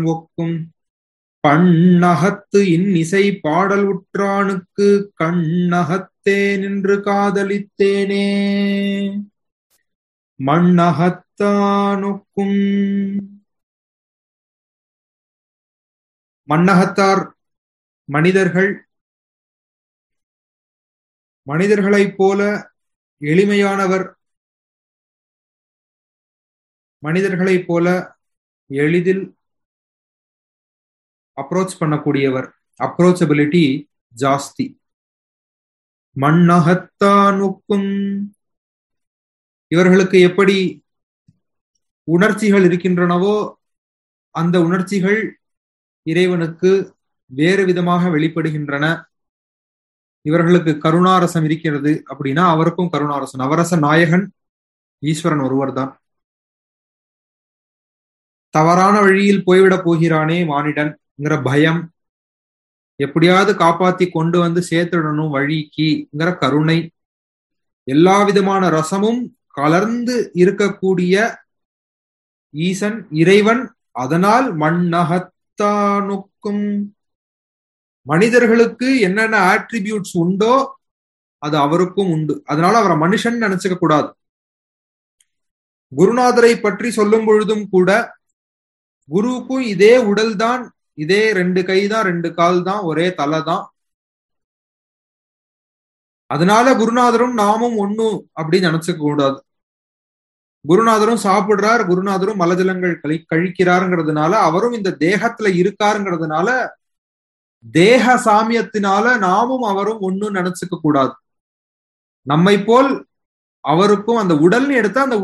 ஒக்கும் பண்ணகத்து இன்னிசை பாடல் உற்றானுக்கு கண்ணகத்தே நின்று காதலித்தேனே மண்ணகத்தானுக்கும் மண்ணகத்தார் மனிதர்கள் மனிதர்களைப் போல எளிமையானவர் மனிதர்களைப் போல எளிதில் அப்ரோச் பண்ணக்கூடியவர் அப்ரோச்சபிலிட்டி ஜாஸ்தி மண்ணகத்தானுக்கும் இவர்களுக்கு எப்படி உணர்ச்சிகள் இருக்கின்றனவோ அந்த உணர்ச்சிகள் இறைவனுக்கு வேறு விதமாக வெளிப்படுகின்றன இவர்களுக்கு கருணாரசம் இருக்கிறது அப்படின்னா அவருக்கும் கருணாரசம் நவரச நாயகன் ஈஸ்வரன் ஒருவர் தான் தவறான வழியில் போய்விடப் போகிறானே மானிடன்ங்கிற பயம் எப்படியாவது காப்பாத்தி கொண்டு வந்து சேர்த்துடணும் வழிக்குங்கிற கருணை எல்லா விதமான ரசமும் கலர்ந்து இருக்கக்கூடிய ஈசன் இறைவன் அதனால் மண்ணகத்தானுக்கும் மனிதர்களுக்கு என்னென்ன ஆட்ரிபியூட்ஸ் உண்டோ அது அவருக்கும் உண்டு அதனால அவரை மனுஷன் நினைச்சுக்க கூடாது குருநாதரை பற்றி சொல்லும் பொழுதும் கூட குருவுக்கும் இதே உடல் தான் இதே ரெண்டு கை தான் ரெண்டு கால் தான் ஒரே தலை தான் அதனால குருநாதரும் நாமும் ஒண்ணு அப்படின்னு நினைச்சுக்க கூடாது குருநாதரும் சாப்பிடுறார் குருநாதரும் மலஜலங்கள் கழி கழிக்கிறாருங்கிறதுனால அவரும் இந்த தேகத்துல இருக்காருங்கிறதுனால தேக சாமியத்தினால நாமும் அவரும் ஒண்ணு நினைச்சுக்க கூடாது நம்மை போல் அவருக்கும் அந்த உடல்னு எடுத்தா அந்த